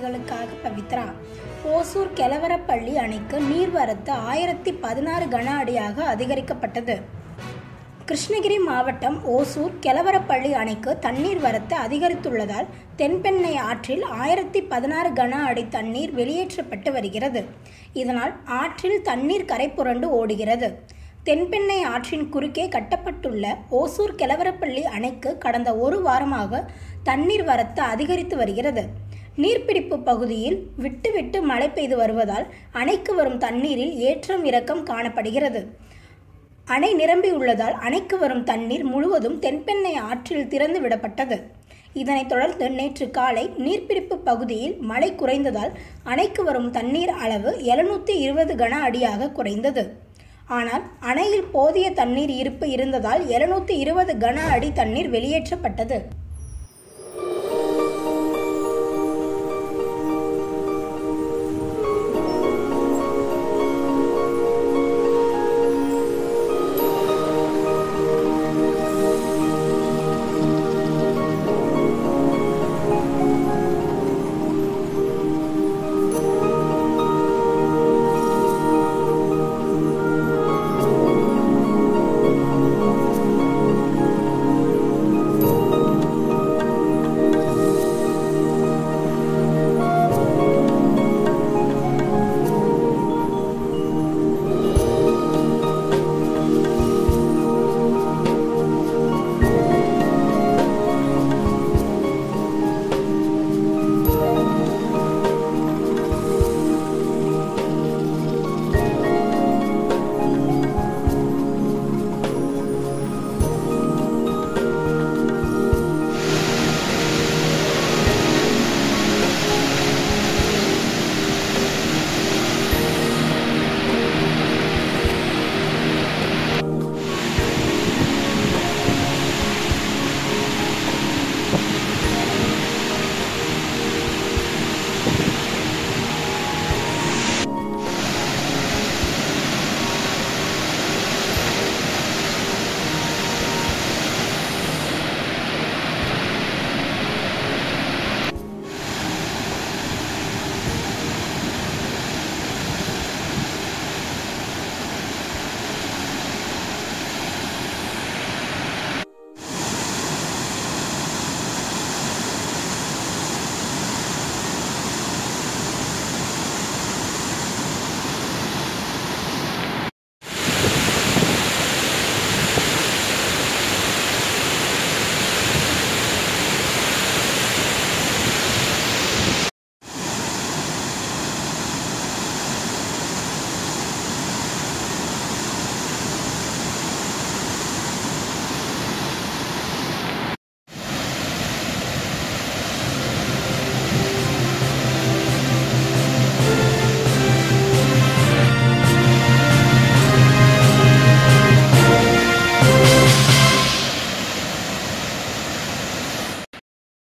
செய்திகளுக்காக பவித்ரா ஓசூர் கெலவரப்பள்ளி அணைக்கு நீர்வரத்து ஆயிரத்தி பதினாறு கன அடியாக அதிகரிக்கப்பட்டது கிருஷ்ணகிரி மாவட்டம் ஓசூர் கெலவரப்பள்ளி அணைக்கு தண்ணீர் வரத்து அதிகரித்துள்ளதால் தென்பெண்ணை ஆற்றில் ஆயிரத்தி பதினாறு கன அடி தண்ணீர் வெளியேற்றப்பட்டு வருகிறது இதனால் ஆற்றில் தண்ணீர் கரை புரண்டு ஓடுகிறது தென்பெண்ணை ஆற்றின் குறுக்கே கட்டப்பட்டுள்ள ஓசூர் கெலவரப்பள்ளி அணைக்கு கடந்த ஒரு வாரமாக தண்ணீர் வரத்து அதிகரித்து வருகிறது நீர்பிடிப்பு பகுதியில் விட்டு விட்டு மழை பெய்து வருவதால் அணைக்கு வரும் தண்ணீரில் ஏற்றம் இறக்கம் காணப்படுகிறது அணை நிரம்பியுள்ளதால் அணைக்கு வரும் தண்ணீர் முழுவதும் தென்பெண்ணை ஆற்றில் திறந்து விடப்பட்டது இதனைத் தொடர்ந்து நேற்று காலை நீர்பிடிப்பு பகுதியில் மழை குறைந்ததால் அணைக்கு வரும் தண்ணீர் அளவு எழுநூற்றி இருபது கன அடியாக குறைந்தது ஆனால் அணையில் போதிய தண்ணீர் இருப்பு இருந்ததால் எழுநூற்றி இருபது கன அடி தண்ணீர் வெளியேற்றப்பட்டது